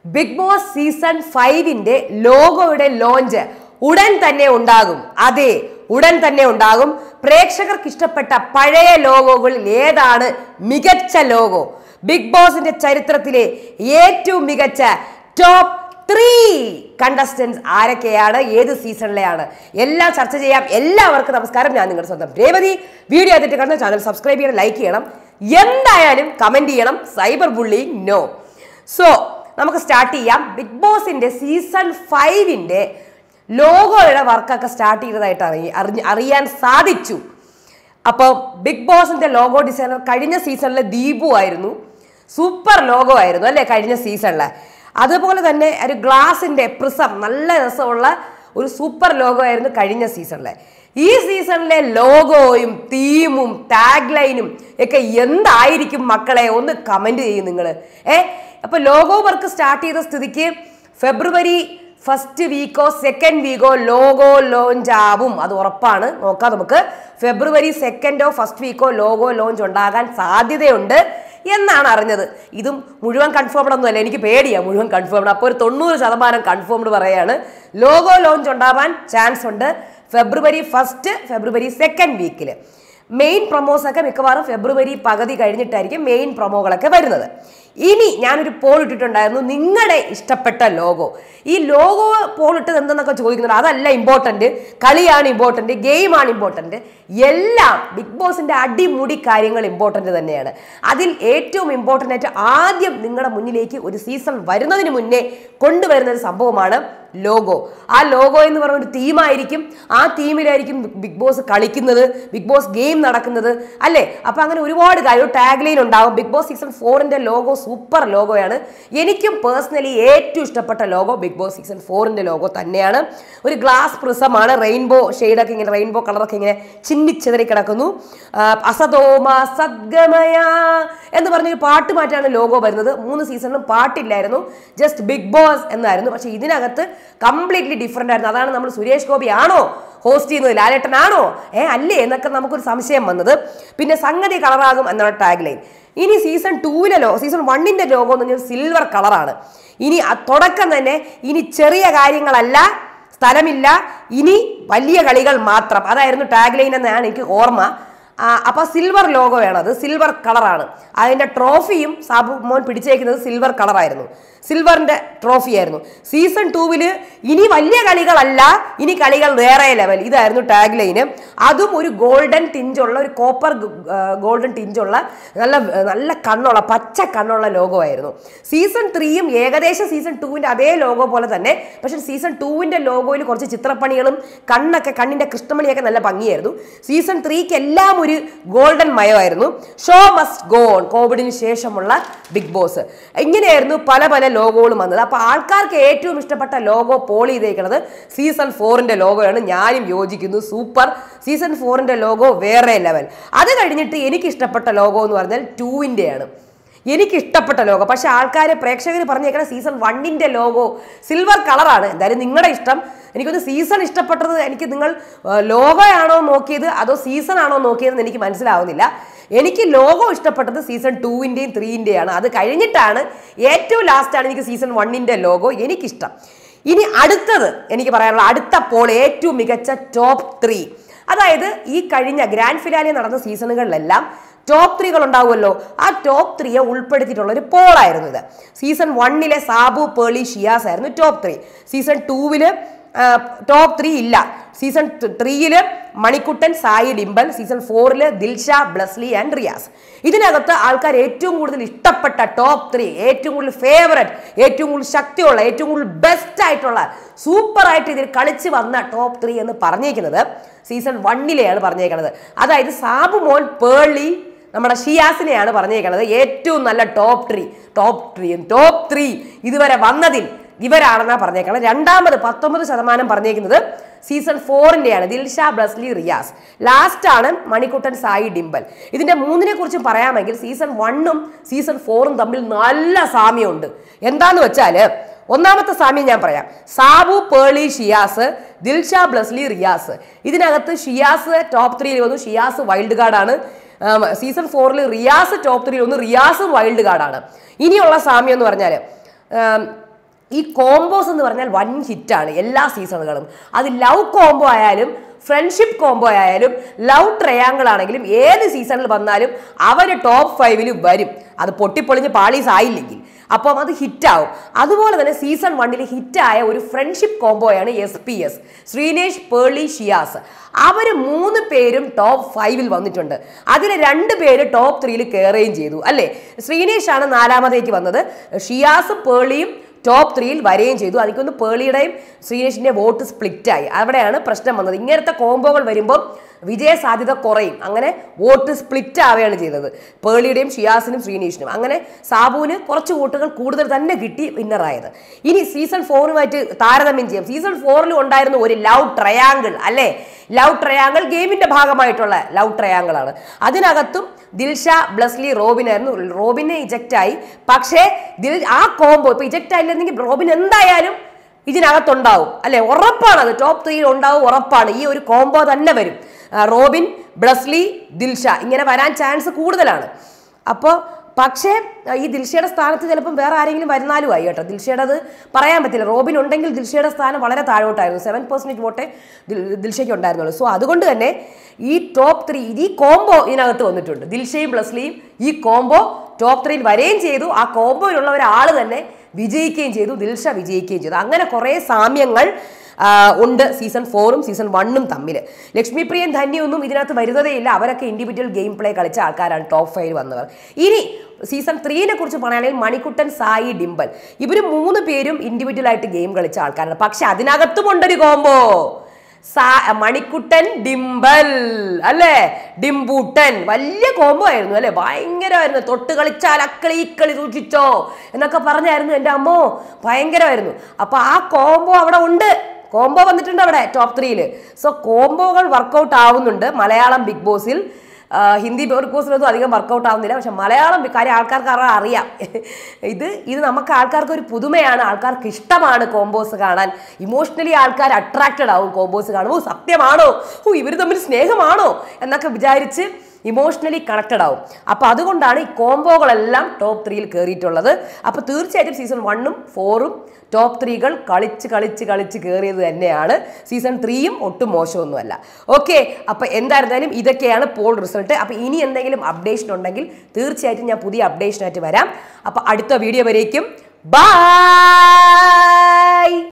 big Boss season ഫൈവിന്റെ ലോഗോയുടെ launch ഉടൻ തന്നെ ഉണ്ടാകും അതെ ഉടൻ തന്നെ ഉണ്ടാകും പ്രേക്ഷകർക്ക് ഇഷ്ടപ്പെട്ട പഴയ ലോഗോകളിൽ ഏതാണ് മികച്ച ലോഗോ ബിഗ് ബോസിന്റെ ചരിത്രത്തിലെ ഏറ്റവും മികച്ച ടോപ്പ് ത്രീ കണ്ടസ്റ്റൻസ് ആരൊക്കെയാണ് ഏത് സീസണിലെയാണ് എല്ലാം ചർച്ച ചെയ്യാം എല്ലാവർക്കും നമസ്കാരം ഞാൻ നിങ്ങളുടെ സ്വന്തം രേവതി വീഡിയോ ആയിട്ട് കണ്ട ചാനൽ സബ്സ്ക്രൈബ് ചെയ്യണം ലൈക്ക് ചെയ്യണം എന്തായാലും കമന്റ് ചെയ്യണം സൈബർ ബുള്ളിങ് നോ സോ നമുക്ക് സ്റ്റാർട്ട് ചെയ്യാം ബിഗ് ബോസിന്റെ സീസൺ ഫൈവിന്റെ ലോഗോയുടെ വർക്കൊക്കെ സ്റ്റാർട്ട് ചെയ്തതായിട്ട് അറിയ അറിഞ്ഞ് അറിയാൻ സാധിച്ചു അപ്പോൾ ബിഗ് ബോസിന്റെ ലോഗോ ഡിസൈനർ കഴിഞ്ഞ സീസണിലെ ദീപു ആയിരുന്നു സൂപ്പർ ലോഗോ ആയിരുന്നു അല്ലേ കഴിഞ്ഞ സീസണിൽ അതുപോലെ തന്നെ ഒരു ഗ്ലാസിന്റെ പ്രിസം നല്ല രസമുള്ള ഒരു സൂപ്പർ ലോഗോ ആയിരുന്നു കഴിഞ്ഞ സീസണിലെ ഈ സീസണിലെ ലോഗോയും തീമും ടാഗ് ലൈനും ഒക്കെ എന്തായിരിക്കും മക്കളെ ഒന്ന് കമന്റ് ചെയ്യും നിങ്ങൾ ഏ അപ്പൊ ലോഗോ വർക്ക് സ്റ്റാർട്ട് ചെയ്ത സ്ഥിതിക്ക് ഫെബ്രുവരി ഫസ്റ്റ് വീക്കോ സെക്കൻഡ് വീക്കോ ലോഗോ ലോഞ്ച് ആവും അത് ഉറപ്പാണ് നോക്കാം നമുക്ക് ഫെബ്രുവരി സെക്കൻഡോ ഫസ്റ്റ് വീക്കോ ലോഗോ ലോഞ്ച് ഉണ്ടാകാൻ സാധ്യതയുണ്ട് എന്നാണ് അറിഞ്ഞത് ഇതും മുഴുവൻ കൺഫേംഡ് ഒന്നുമല്ല എനിക്ക് പേടിയാണ് മുഴുവൻ കൺഫേംഡ് അപ്പോൾ ഒരു തൊണ്ണൂറ് ശതമാനം കൺഫേംഡ് പറയാണ് ലോഗോ ലോഞ്ച് ഉണ്ടാവാൻ ചാൻസ് ഉണ്ട് ഫെബ്രുവരി ഫസ്റ്റ് ഫെബ്രുവരി സെക്കൻഡ് വീക്കിൽ മെയിൻ പ്രൊമോസ് ഒക്കെ മിക്കവാറും ഫെബ്രുവരി പകുതി കഴിഞ്ഞിട്ടായിരിക്കും മെയിൻ പ്രൊമോകളൊക്കെ വരുന്നത് ഇനി ഞാനൊരു പോൾ ഇട്ടിട്ടുണ്ടായിരുന്നു നിങ്ങളുടെ ഇഷ്ടപ്പെട്ട ലോഗോ ഈ ലോഗോ പോൾ ഇട്ടത് എന്തെന്നൊക്കെ ചോദിക്കുന്നുണ്ട് അതല്ല ഇമ്പോർട്ടൻറ്റ് കളിയാണ് ഇമ്പോർട്ടൻറ്റ് ഗെയിമാണ് ഇമ്പോർട്ടൻറ്റ് എല്ലാം ബിഗ് ബോസിന്റെ അടിമുടി കാര്യങ്ങൾ ഇമ്പോർട്ടൻ്റ് തന്നെയാണ് അതിൽ ഏറ്റവും ഇമ്പോർട്ടൻ്റ് ആയിട്ട് ആദ്യം നിങ്ങളുടെ മുന്നിലേക്ക് ഒരു സീസൺ വരുന്നതിന് മുന്നേ കൊണ്ടുവരുന്ന ഒരു സംഭവമാണ് ലോഗോ ആ ലോഗോ എന്ന് പറയുന്ന ഒരു തീമായിരിക്കും ആ തീമിലായിരിക്കും ബിഗ് ബോസ് കളിക്കുന്നത് ബിഗ് ബോസ് ഗെയിം നടക്കുന്നത് അല്ലേ അപ്പൊ അങ്ങനെ ഒരുപാട് കാര്യം ടാഗ് ലൈൻ ഉണ്ടാവും ബിഗ് ബോസ് സീസൺ ഫോറിന്റെ ലോഗോ സൂപ്പർ ലോഗോയാണ് എനിക്കും പേഴ്സണലി ഏറ്റവും ഇഷ്ടപ്പെട്ട ലോഗോ ബിഗ് ബോസ് സീസൺ ഫോറിന്റെ ലോഗോ തന്നെയാണ് ഒരു ഗ്ലാസ് പ്രിസമാണ് റെയിൻബോ ഷെയ്ഡൊക്കെ ഇങ്ങനെ റെയിൻബോ കളറൊക്കെ ഇങ്ങനെ ചിന്നിച്ചെതറി കിടക്കുന്നു ആ, അസതോമ സദ്ഗമയ എന്ന് പറഞ്ഞൊരു പാട്ട് മാറ്റാണ് ലോഗോ വരുന്നത് മൂന്ന് സീസണിലും പാട്ടില്ലായിരുന്നു ജസ്റ്റ് ബിഗ് ബോസ് എന്നായിരുന്നു പക്ഷെ ഇതിനകത്ത് കംപ്ലീറ്റ്ലി ഡിഫറെൻ്റ് ആയിരുന്നു അതാണ് നമ്മൾ സുരേഷ് ഗോപി ആണോ ഹോസ്റ്റ് ചെയ്യുന്നത് ലാലേട്ടനാണോ ഏ അല്ലേ എന്നൊക്കെ നമുക്കൊരു സംശയം വന്നത് പിന്നെ സംഗതി കളറാകും എന്നാണ് ടാഗ് ലൈൻ ഇനി സീസൺ ടൂവിലെ ലോ സീസൺ വണ്ണിന്റെ ലോഗോ എന്ന് പറഞ്ഞാൽ സിൽവർ കളറാണ് ഇനി ആ തുടക്കം തന്നെ ഇനി ചെറിയ കാര്യങ്ങളല്ല സ്ഥലമില്ല ഇനി വലിയ കളികൾ മാത്രം അതായിരുന്നു ടാഗ് ലൈൻ എന്നാണ് എനിക്ക് ഓർമ്മ ആ, അപ്പൊ സിൽവർ ലോഗോയാണ് അത് സിൽവർ കളറാണ് അതിന്റെ ട്രോഫിയും സാബു മോൻ പിടിച്ചേക്കുന്നത് സിൽവർ കളറായിരുന്നു സിൽവറിന്റെ ട്രോഫി ആയിരുന്നു സീസൺ ടൂവില് ഇനി വലിയ കളികളല്ല ഇനി കളികൾ വേറെ ലെവൽ ഇതായിരുന്നു ടാഗ് ലൈന് അതും ഒരു ഗോൾഡൻ ടിഞ്ചുള്ള ഒരു കോപ്പർ ഗോൾഡൻ ടിഞ്ചുള്ള നല്ല നല്ല കണ്ണുള്ള പച്ച കണ്ണുള്ള ലോഗോ ആയിരുന്നു സീസൺ ത്രീയും ഏകദേശം സീസൺ ടൂവിന്റെ അതേ ലോഗോ പോലെ തന്നെ പക്ഷെ സീസൺ ടൂവിന്റെ ലോഗോയിൽ കുറച്ച് ചിത്രപ്പണികളും കണ്ണൊക്കെ കണ്ണിന്റെ കൃഷ്ണമണിയൊക്കെ നല്ല ഭംഗിയായിരുന്നു സീസൺ ത്രീക്ക് എല്ലാം ഒരു ഗോൾഡൻ മയമായിരുന്നു ഷോ മസ്റ്റ് ഗോ ഓൺ കോവിഡിന് ശേഷമുള്ള ബിഗ് ബോസ് ഇങ്ങനെയായിരുന്നു പല പല ലോഗോകളും വന്നത് അപ്പൊ ആൾക്കാർക്ക് ഏറ്റവും ഇഷ്ടപ്പെട്ട ലോഗോ പോൾ ചെയ്തേക്കുന്നത് സീസൺ ഫോറിന്റെ ലോഗോയാണ് ഞാനും യോജിക്കുന്നു സൂപ്പർ സീസൺ ഫോറിന്റെ ലോഗോ വേറെ ലെവൽ അത് കഴിഞ്ഞിട്ട് എനിക്ക് ഇഷ്ടപ്പെട്ട ലോഗോ എന്ന് പറഞ്ഞാൽ ടൂവിൻ്റെയാണ് എനിക്ക് ഇഷ്ടപ്പെട്ട ലോഗോ പക്ഷെ ആൾക്കാർ പ്രേക്ഷകർ പറഞ്ഞേക്കണ സീസൺ വണ്ണിന്റെ ലോഗോ സിൽവർ കളറാണ് എന്തായാലും നിങ്ങളുടെ ഇഷ്ടം എനിക്കൊന്ന് സീസൺ ഇഷ്ടപ്പെട്ടത് എനിക്ക് നിങ്ങൾ ലോഗോ ആണോ നോക്കിയത് അതോ സീസൺ ആണോ നോക്കിയതെന്ന് എനിക്ക് മനസ്സിലാവുന്നില്ല എനിക്ക് ലോഗോ ഇഷ്ടപ്പെട്ടത് സീസൺ ടൂവിൻ്റെയും ത്രീൻ്റെയാണ് അത് കഴിഞ്ഞിട്ടാണ് ഏറ്റവും ലാസ്റ്റാണ് എനിക്ക് സീസൺ വണ്ണിൻ്റെ ലോഗോ എനിക്കിഷ്ടം ഇനി അടുത്തത് എനിക്ക് പറയാനുള്ള അടുത്ത പോൾ ഏറ്റവും മികച്ച ടോപ്പ് ത്രീ അതായത് ഈ കഴിഞ്ഞ ഗ്രാൻഡ് ഫിനാലെ നടന്ന സീസണുകളിലെല്ലാം ടോപ്പ് ത്രീകൾ ഉണ്ടാവുമല്ലോ ആ ടോപ്പ് ത്രീയെ ഉൾപ്പെടുത്തിയിട്ടുള്ള ഒരു പോളായിരുന്നു ഇത് സീസൺ വണ്ണിലെ സാബു പേളി ഷിയാസ് ആയിരുന്നു ടോപ്പ് ത്രീ സീസൺ ടൂവില് ടോപ്പ് ത്രീ ഇല്ല സീസൺ ത്രീയില് മണിക്കുട്ടൻ സായി ഡിംബൽ സീസൺ ഫോറില് ദിൽഷ ബ്ലസ്ലി ആൻഡ് റിയാസ് ഇതിനകത്ത് ആൾക്കാർ ഏറ്റവും കൂടുതൽ ഇഷ്ടപ്പെട്ട ടോപ്പ് ത്രീ ഏറ്റവും കൂടുതൽ ഫേവററ്റ് ഏറ്റവും കൂടുതൽ ശക്തിയുള്ള ഏറ്റവും കൂടുതൽ ബെസ്റ്റ് ആയിട്ടുള്ള സൂപ്പർ ആയിട്ട് ഇതിൽ കളിച്ച് വന്ന ടോപ്പ് ത്രീ എന്ന് പറഞ്ഞേക്കുന്നത് സീസൺ വണ്ണിലെയാണ് പറഞ്ഞേക്കുന്നത് അതായത് സാബു മോൻ പേളി നമ്മുടെ ഷിയാസിനെയാണ് പറഞ്ഞേക്കുന്നത് ഏറ്റവും നല്ല top three top three top three ഇതുവരെ വന്നതിൽ ഇവരാണെന്നാണ് പറഞ്ഞേക്കുന്നത് രണ്ടാമത് പത്തൊമ്പത് ശതമാനം പറഞ്ഞേക്കുന്നത് സീസൺ ഫോറിൻ്റെയാണ് ദിൽഷ ബ്ലസ്ലി റിയാസ് ലാസ്റ്റ് ആണ് മണിക്കുട്ടൻ സായി ഡിംബൽ ഇതിന്റെ മൂന്നിനെ കുറിച്ച് പറയാമെങ്കിൽ സീസൺ വണ്ണും സീസൺ ഫോറും തമ്മിൽ നല്ല സാമ്യമുണ്ട് എന്താന്ന് വെച്ചാൽ ഒന്നാമത്തെ സാമ്യം ഞാൻ പറയാം സാബു പേളി ഷിയാസ് ദിൽഷ ബ്ലസ്ലി റിയാസ് ഇതിനകത്ത് ഷിയാസ് ടോപ്പ് ത്രീയിൽ വന്നു ഷിയാസ് വൈൽഡ് കാർഡാണ് സീസൺ ഫോറിൽ റിയാസ് ടോപ്പ് ത്രീയിൽ വന്നു റിയാസും വൈൽഡ് കാർഡാണ് ഇനിയുള്ള സാമ്യം എന്ന് പറഞ്ഞാൽ ഈ കോംബോസ് എന്ന് പറഞ്ഞാൽ വൻ ഹിറ്റാണ് എല്ലാ സീസണുകളും അത് ലവ് കോംബോ ആയാലും ഫ്രണ്ട്ഷിപ്പ് കോംബോ ആയാലും ലവ് ട്രയാങ്കിൾ ആണെങ്കിലും ഏത് സീസണിൽ വന്നാലും അവർ ടോപ്പ് ഫൈവിൽ വരും അത് പൊട്ടിപ്പൊളിഞ്ഞ് പാളീസ് ആയില്ലെങ്കിൽ അപ്പം അത് ഹിറ്റാവും അതുപോലെ തന്നെ സീസൺ വണ്ണിൽ ഹിറ്റായ ഒരു ഫ്രണ്ട്ഷിപ്പ് കോംബോയാണ് S P S Srinish Pearle Shiyas അവർ മൂന്ന് പേരും ടോപ്പ് ഫൈവിൽ വന്നിട്ടുണ്ട് അതിൽ രണ്ട് പേര് ടോപ്പ് ത്രീയിൽ കയറുകയും ചെയ്തു അല്ലേ ശ്രീനേഷ് ആണ് നാലാമതേക്ക് വന്നത് ഷിയാസും പേളിയും ടോപ്പ് ത്രീയിൽ വരികയും ചെയ്തു എനിക്കൊന്ന് പേളിയുടെയും ശ്രീനേഷിന്റെ വോട്ട് സ്പ്ലിറ്റായി അവിടെയാണ് പ്രശ്നം വന്നത് ഇങ്ങനത്തെ കോംബോകൾ വരുമ്പോൾ വിജയ സാധ്യത കുറയും അങ്ങനെ വോട്ട് സ്പ്ലിറ്റ് ആവുകയാണ് ചെയ്തത് പേളിയുടെയും ഷിയാസിനും ശ്രീനേഷിനും അങ്ങനെ സാബുവിന് കുറച്ച് വോട്ടുകൾ കൂടുതൽ തന്നെ കിട്ടി വിന്നറായത് ഇനി സീസൺ ഫോറുമായിട്ട് താരതമ്യം ചെയ്യാം സീസൺ ഫോറിലും ഉണ്ടായിരുന്ന ഒരു ലവ് ട്രയാങ്കിൾ അല്ലേ ലവ് ട്രയാങ്കിൾ ഗെയിമിന്റെ ഭാഗമായിട്ടുള്ള ലവ് ട്രയാങ്കിൾ ആണ് അതിനകത്തും ദിൽഷ ബ്ലസ്ലി റോബിനായിരുന്നു റോബിനെ ഇജക്റ്റ് ആയി പക്ഷേ ദിൽ ആ കോംബോ ഇപ്പൊ ഇജക്റ്റ് ആയില്ലെങ്കിൽ റോബിൻ എന്തായാലും ഇതിനകത്തുണ്ടാവും അല്ലെ ഉറപ്പാണ് അത് ടോപ്പ് ത്രീയിൽ ഉണ്ടാവും ഉറപ്പാണ് ഈ ഒരു കോംബോ തന്നെ വരും ആ, റോബിൻ ബ്ലസ്ലി ദിൽഷ ഇങ്ങനെ വരാൻ ചാൻസ് കൂടുതലാണ് അപ്പോൾ പക്ഷേ ഈ ദിൽഷയുടെ സ്ഥാനത്ത് ചിലപ്പം വേറെ ആരെങ്കിലും വരുന്നാലും ആയി കേട്ടോ ദിൽഷയുടെ അത് പറയാൻ പറ്റില്ല റോബിൻ ഉണ്ടെങ്കിൽ ദിൽഷയുടെ സ്ഥാനം വളരെ താഴോട്ടായിരുന്നു സെവൻ പെർസെൻറ്റേജ് വോട്ടേ ദിൽ- ദിൽഷയ്ക്ക് ഉണ്ടായിരുന്നുള്ളൂ സോ അതുകൊണ്ട് തന്നെ ഈ ടോപ്പ് ത്രീ ഈ കോംബോ ഇതിനകത്ത് വന്നിട്ടുണ്ട് ദിൽഷയും ബ്ലസ്ലിയും ഈ കോംബോ ടോപ്പ് ത്രീയിൽ വരികയും ചെയ്തു ആ കോംബോയിലുള്ള ഒരാൾ തന്നെ വിജയിക്കുകയും ചെയ്തു ദിൽഷ വിജയിക്കുകയും ചെയ്തു അങ്ങനെ കുറേ സാമ്യങ്ങൾ ആ, ഉണ്ട് സീസൺ ഫോറും സീസൺ വണ്ണും തമ്മിൽ ലക്ഷ്മിപ്രിയൻ ധന്യൊന്നും ഇതിനകത്ത് വരുന്നതേ ഇല്ല അവരൊക്കെ ഇൻഡിവിജ്വൽ ഗെയിം പ്ലേ കളിച്ച ആൾക്കാരാണ് ടോപ്പ് ഫൈവ് വന്നവർ ഇനി സീസൺ ത്രീനെ കുറിച്ച് പറയുകയാണെങ്കിൽ മണിക്കുട്ടൻ സായി ഡിംബൽ ഇവർ മൂന്ന് പേരും ഇൻഡിവിജ്വൽ ആയിട്ട് ഗെയിം കളിച്ച ആൾക്കാരാണ് പക്ഷെ അതിനകത്തും ഉണ്ടൊരു കോംബോ സാ മണിക്കുട്ടൻ ഡിംബൽ അല്ലേ ഡിംബൂട്ടൻ വലിയ കോംബോ ആയിരുന്നു അല്ലേ ഭയങ്കരമായിരുന്നു തൊട്ട് കളിച്ചാൽ അക്കളി ഇക്കളി സൂക്ഷിച്ചോ എന്നൊക്കെ പറഞ്ഞായിരുന്നു എൻ്റെ അമ്മോ ഭയങ്കരമായിരുന്നു അപ്പൊ ആ കോംബോ അവിടെ ഉണ്ട് കോംബോ വന്നിട്ടുണ്ട് അവിടെ ടോപ്പ് ത്രീയിൽ സോ കോംബോകൾ വർക്കൗട്ട് ആവുന്നുണ്ട് മലയാളം ബിഗ് ബോസിൽ ആ, ഹിന്ദി ബിഗ് ബോസിലൊന്നും അധികം വർക്കൗട്ട് ആവുന്നില്ല പക്ഷെ മലയാളം ബി- കാര്യം ആൾക്കാർക്ക് അറിയാം അറിയാം ഇത് ഇത് നമുക്ക് ആൾക്കാർക്ക് ഒരു പുതുമയാണ് ആൾക്കാർക്ക് ഇഷ്ടമാണ് കോംബോസ് കാണാൻ ഇമോഷണലി ആൾക്കാർ അട്രാക്റ്റഡ് ആവും കോംബോസ് കാണുമ്പോൾ "ഓ, സത്യമാണോ ഓ ഇവർ തമ്മിൽ സ്നേഹമാണോ എന്നൊക്കെ വിചാരിച്ച് ഇമോഷണലി കണക്റ്റഡ് ആവും അപ്പോൾ അതുകൊണ്ടാണ് ഈ കോംബോകളെല്ലാം ടോപ്പ് ത്രീയിൽ കയറിയിട്ടുള്ളത് അപ്പോൾ തീർച്ചയായിട്ടും സീസൺ വണ്ണും ഫോറും ടോപ്പ് ത്രീകൾ കളിച്ച് കളിച്ച് കളിച്ച് കയറിയത് തന്നെയാണ് സീസൺ ത്രീയും ഒട്ടും മോശമൊന്നുമല്ല ഓക്കെ അപ്പോൾ എന്തായിരുന്നാലും ഇതൊക്കെയാണ് പോൾ റിസൾട്ട് അപ്പോൾ ഇനി എന്തെങ്കിലും അപ്ഡേഷൻ ഉണ്ടെങ്കിൽ തീർച്ചയായിട്ടും ഞാൻ പുതിയ അപ്ഡേഷനായിട്ട് വരാം അപ്പോൾ അടുത്ത വീഡിയോ വരേക്കും ബൈ